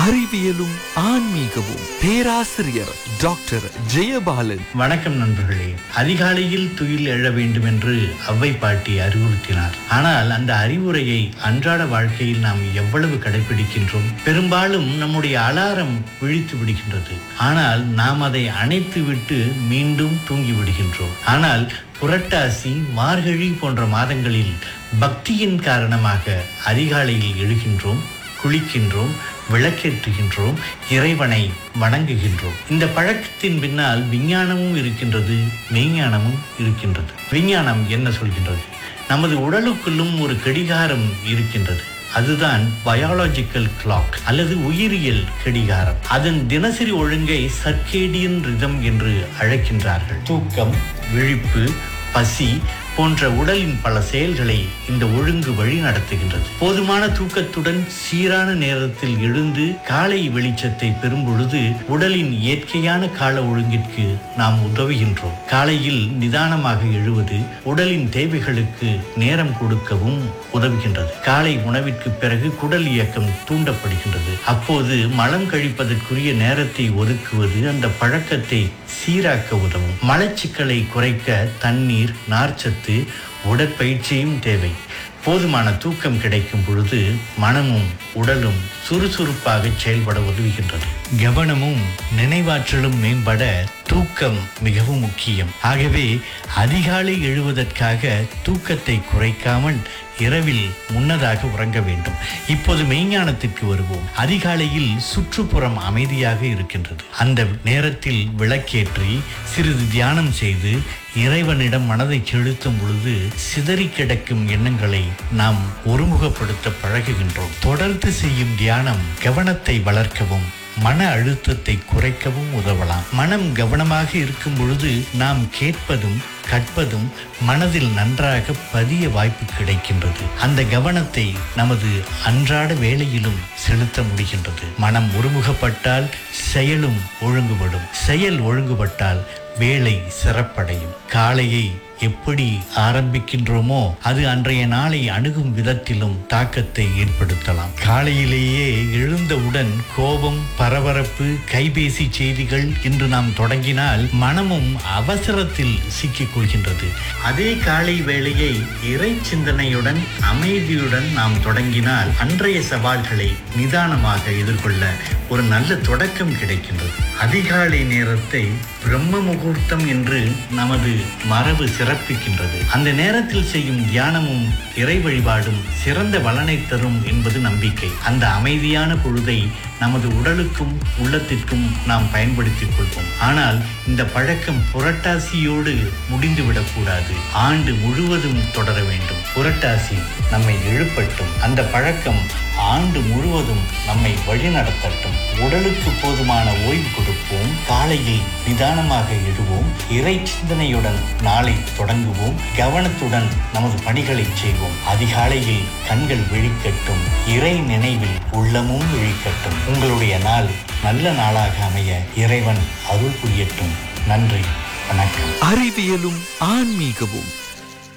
அறிவியலும் ஆன்மீகமும் பேராசிரியர் டாக்டர் ஜெயபாலன் வணக்கம் நண்பர்களே அதிகாலையில் துயில் எழ வேண்டும் என்று அவ்வை பாட்டி அறிவுறுத்தினார் ஆனால் அந்த அறிவுரையை அன்றாட வாழ்க்கையில் நாம் எவ்வளவு கடைபிடிக்கின்றோம் பெரும்பாலும் நம்முடைய அலாரம் விழித்து விடுகின்றது ஆனால் நாம் அதை அணைத்து விட்டு மீண்டும் தூங்கி விடுகின்றோம் ஆனால் புரட்டாசி மார்கழி போன்ற மாதங்களில் பக்தியின் காரணமாக அதிகாலையில் எழுகின்றோம் குளிக்கின்றோம் விளக்கேற்றுகின்றோம் இறைவனை வணங்குகின்றோம் இந்த பழக்கத்தின் பின்னால் விஞ்ஞானமும் இருக்கின்றது மெய்ஞானமும் இருக்கின்றது விஞ்ஞானம் என்ன சொல்கின்றது நமது உடலுக்குள்ளும் ஒரு கடிகாரம் இருக்கின்றது அதுதான் பயாலஜிக்கல் கிளாக் அல்லது உயிரியல் கடிகாரம் அதன் தினசரி ஒழுங்கை சர்க்கேடியன் ரிதம் என்று அழைக்கின்றார்கள் தூக்கம் விழிப்பு பசி போன்ற உடலின் பல செயல்களை இந்த ஒழுங்கு வழி நடத்துகின்றது போதுமான தூக்கத்துடன் சீரான நேரத்தில் எழுந்து காலை வெளிச்சத்தை பெறும் பொழுது உடலின் இயற்கையான கால ஒழுங்கிற்கு நாம் உதவுகின்றோம் காலையில் நிதானமாக எழுவது உடலின் தேவைகளுக்கு நேரம் கொடுக்கவும் உதவுகின்றது காலை உணவிற்கு பிறகு குடல் இயக்கம் தூண்டப்படுகின்றது அப்போது மலம் கழிப்பதற்குரிய நேரத்தை ஒதுக்குவது அந்த பழக்கத்தை சீராக்க உதவும் மலச்சிக்கலை குறைக்க தண்ணீர் நார்ச்சத்து உடற்பயிற்சியும் தேவை போதுமான தூக்கம் கிடைக்கும் பொழுது மனமும் உடலும் சுறுசுறுப்பாக செயல்பட உதவுகின்றது கவனமும் நினைவாற்றலும் மேம்பட தூக்கம் மிகவும் முக்கியம் ஆகவே அதிகாலை எழுவதற்காக தூக்கத்தை குறைக்காமல் இரவில் முன்னதாக உறங்க வேண்டும் இப்போது மெய்ஞானத்திற்கு வருவோம் அதிகாலையில் சுற்றுப்புறம் அமைதியாக இருக்கின்றது அந்த நேரத்தில் விளக்கேற்றி சிறிது தியானம் செய்து இறைவனிடம் மனதை செலுத்தும் பொழுது சிதறி கிடக்கும் எண்ணங்களை நாம் ஒருமுகப்படுத்த பழகுகின்றோம் தொடர்ந்து செய்யும் தியானம் கவனத்தை வளர்க்கவும் மன அழுத்தத்தை குறைக்கவும் உதவலாம் மனம் கவனமாக இருக்கும் பொழுது நாம் கேட்பதும் கற்பதும் மனதில் நன்றாக பதிய வாய்ப்பு கிடைக்கின்றது அந்த கவனத்தை நமது அன்றாட வேலையிலும் செலுத்த முடிகின்றது மனம் ஒருமுகப்பட்டால் செயலும் ஒழுங்குபடும் செயல் ஒழுங்குபட்டால் வேலை சிறப்படையும் காலையை எப்படி ஆரம்பிக்கின்றோமோ அது அன்றைய நாளை அணுகும் விதத்திலும் தாக்கத்தை ஏற்படுத்தலாம் காலையிலேயே எழுந்தவுடன் கோபம் பரபரப்பு கைபேசி செய்திகள் என்று நாம் தொடங்கினால் மனமும் அவசரத்தில் சிக்கிக் கொள்கின்றது அதே காலை வேளையை இறை சிந்தனையுடன் அமைதியுடன் நாம் தொடங்கினால் அன்றைய சவால்களை நிதானமாக எதிர்கொள்ள ஒரு நல்ல தொடக்கம் கிடைக்கின்றது அதிகாலை நேரத்தை பிரம்ம முகூர்த்தம் என்று நமது மரபு சிறப்பிக்கின்றது அந்த நேரத்தில் செய்யும் தியானமும் இறை வழிபாடும் சிறந்த பலனை தரும் என்பது நம்பிக்கை அந்த அமைதியான பொழுதை நமது உடலுக்கும் உள்ளத்திற்கும் நாம் பயன்படுத்திக் கொள்வோம் ஆனால் இந்த பழக்கம் புரட்டாசியோடு முடிந்துவிடக்கூடாது ஆண்டு முழுவதும் தொடர வேண்டும் புரட்டாசி நம்மை எழுப்பட்டும் அந்த பழக்கம் ஆண்டு முழுவதும் நம்மை வழிநடத்தட்டும் உடலுக்கு போதுமான ஓய்வு கொடுப்போம் காலையில் நிதானமாக எழுவோம் இறை சிந்தனையுடன் நாளை தொடங்குவோம் கவனத்துடன் நமது பணிகளை செய்வோம் அதிகாலையில் கண்கள் விழிக்கட்டும் இறை நினைவில் உள்ளமும் விழிக்கட்டும் உங்களுடைய நாள் நல்ல நாளாக அமைய இறைவன் அருள் புரியட்டும் நன்றி வணக்கம் அறிவியலும் ஆன்மீகமும்